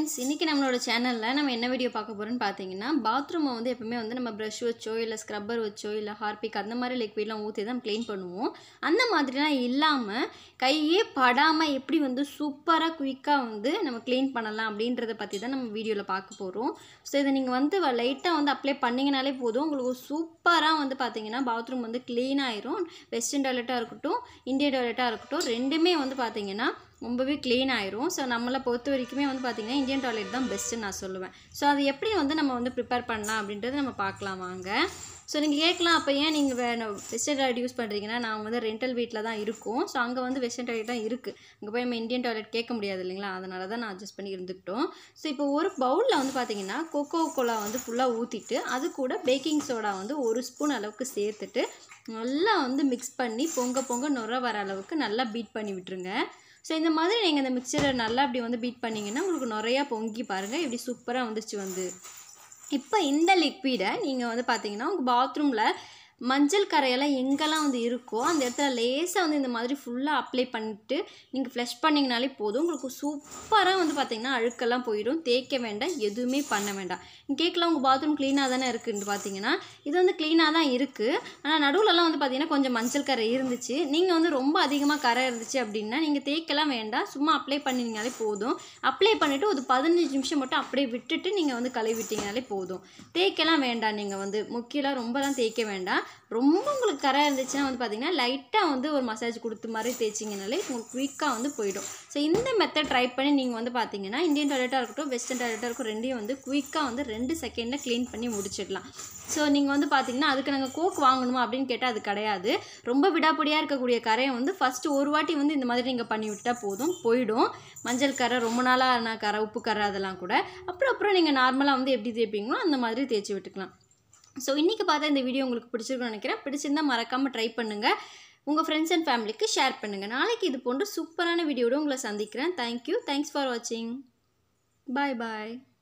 friends இன்றைக்கி நம்மளோட சேனலில் நம்ம என்ன வீடியோ பார்க்க போகிறோம்னு பார்த்தீங்கன்னா பாத்ரூமை வந்து எப்பவுமே வந்து நம்ம ப்ரஷ் வச்சோ இல்லை ஸ்க்ரப்பர் வச்சோ இல்லை ஹார்பிக் அந்த மாதிரி லிக்விட்லாம் ஊற்றி தான் க்ளீன் பண்ணுவோம் அந்த மாதிரிலாம் இல்லாமல் கையே படாமல் எப்படி வந்து சூப்பராக குயிக்காக வந்து நம்ம க்ளீன் பண்ணலாம் அப்படின்றத பற்றி தான் நம்ம வீடியோவில் பார்க்க போகிறோம் ஸோ இதை நீங்கள் வந்து லைட்டாக வந்து அப்ளை பண்ணிங்கனாலே போதும் உங்களுக்கு சூப்பராக வந்து பார்த்தீங்கன்னா பாத்ரூம் வந்து க்ளீன் ஆயிரும் வெஸ்டர்ன் டாய்லெட்டாக இருக்கட்டும் இந்தியன் டாய்லெட்டாக இருக்கட்டும் ரெண்டுமே வந்து பார்த்தீங்கன்னா ரொம்பவே க்ளீன் ஆயிரும் ஸோ நம்மளை பொறுத்த வரைக்குமே வந்து பார்த்திங்கன்னா இந்தியன் டாய்லெட் தான் பெஸ்ட்டுன்னு நான் சொல்லுவேன் ஸோ அது எப்படி வந்து நம்ம வந்து ப்ரிப்பேர் பண்ணலாம் அப்படின்றத நம்ம பார்க்கலாம் வாங்க ஸோ நீங்கள் கேட்கலாம் அப்போ ஏன் நீங்கள் வே வெஸ்டர்ன் டாய்லெட் யூஸ் பண்ணுறீங்கன்னா நான் வந்து ரெண்டல் வீட்டில் தான் இருக்கும் ஸோ அங்கே வந்து வெஸ்டர்ன் டாய்லெட் தான் இருக்குது அங்கே போய் நம்ம இந்தியன் டாய்லெட் கேட்க முடியாது இல்லைங்களா அதனால தான் நான் அட்ஜஸ்ட் பண்ணி இருந்துக்கிட்டோம் ஸோ இப்போ ஒரு பவுலில் வந்து பார்த்தீங்கன்னா கொக்கோ கோலா வந்து ஃபுல்லாக ஊற்றிட்டு அது கூட பேக்கிங் சோடா வந்து ஒரு ஸ்பூன் அளவுக்கு சேர்த்துட்டு நல்லா வந்து மிக்ஸ் பண்ணி பொங்க பொங்க நுர வர அளவுக்கு நல்லா பீட் பண்ணி விட்டுருங்க ஸோ இந்த மாதிரி நீங்கள் இந்த மிக்சரை நல்லா அப்படி வந்து பீட் பண்ணிங்கன்னா உங்களுக்கு நிறையா பொங்கி பாருங்கள் இப்படி சூப்பராக வந்துருச்சு வந்து இப்போ இந்த லிக்விடை நீங்கள் வந்து பார்த்தீங்கன்னா உங்கள் பாத்ரூமில் மஞ்சள் கரையெல்லாம் எங்கெல்லாம் வந்து இருக்கோ அந்த இடத்துல லேசாக வந்து இந்த மாதிரி ஃபுல்லாக அப்ளை பண்ணிட்டு நீங்கள் ஃப்ளஷ் பண்ணிங்கனாலே போதும் உங்களுக்கு சூப்பராக வந்து பார்த்தீங்கன்னா அழுக்கெல்லாம் போயிடும் தேய்க்க வேண்டாம் எதுவுமே பண்ண வேண்டாம் கேட்கலாம் உங்கள் பாத்ரூம் க்ளீனாக தானே இருக்குன்னு பார்த்தீங்கன்னா இது வந்து க்ளீனாக தான் இருக்குது ஆனால் நடுவுலலாம் வந்து பார்த்தீங்கன்னா கொஞ்சம் மஞ்சள் கரை இருந்துச்சு நீங்கள் வந்து ரொம்ப அதிகமாக கரை இருந்துச்சு அப்படின்னா நீங்கள் தேய்க்கலாம் வேண்டாம் சும்மா அப்ளை பண்ணிங்கனாலே போதும் அப்ளை பண்ணிவிட்டு ஒரு பதினஞ்சு நிமிஷம் மட்டும் அப்படியே விட்டுட்டு நீங்கள் வந்து கழுவி விட்டீங்கனாலே போதும் தேய்க்கலாம் வேண்டாம் நீங்கள் வந்து முக்கியலாம் ரொம்பலாம் தேய்க்க வேண்டாம் ரொம்ப உங்களுக்கு கரை இருந்துச்சுன்னா வந்து பார்த்தீங்கன்னா லைட்டாக வந்து ஒரு மசாஜ் கொடுத்த மாதிரி தேய்ச்சிங்கனாலே உங்களுக்கு குயிக்காக வந்து போயிடும் ஸோ இந்த மெத்தட் ட்ரை பண்ணி நீங்கள் வந்து பார்த்தீங்கன்னா இந்தியன் டாய்லெட்டாக இருக்கட்டும் வெஸ்டர்ன் டாய்லெட்டாக இருக்கட்டும் ரெண்டையும் வந்து குயிக்காக வந்து ரெண்டு செகண்டில் க்ளீன் பண்ணி முடிச்சிடலாம் ஸோ நீங்கள் வந்து பார்த்தீங்கன்னா அதுக்கு நாங்கள் கோக் வாங்கணுமா அப்படின்னு கேட்டால் அது கிடையாது ரொம்ப விடாப்படியாக இருக்கக்கூடிய கரையை வந்து ஃபஸ்ட்டு ஒரு வாட்டி வந்து இந்த மாதிரி நீங்கள் பண்ணி விட்டால் போதும் போயிடும் மஞ்சள் கரை ரொம்ப நாளாக ஆன கரை உப்பு கரை அதெல்லாம் கூட அப்புறம் அப்புறம் நீங்கள் நார்மலாக வந்து எப்படி தேய்ப்பீங்களோ அந்த மாதிரி தேய்ச்சி விட்டுக்கலாம் ஸோ இன்றைக்கி பார்த்தா இந்த வீடியோ உங்களுக்கு பிடிச்சிருக்குன்னு நினைக்கிறேன் பிடிச்சிருந்தா மறக்காமல் ட்ரை பண்ணுங்கள் உங்கள் ஃப்ரெண்ட்ஸ் அண்ட் ஃபேமிலிக்கு ஷேர் பண்ணுங்கள் நாளைக்கு இது போன்ற சூப்பரான வீடியோட உங்களை சந்திக்கிறேன் தேங்க்யூ தேங்க்ஸ் ஃபார் வாட்சிங் பாய் பாய்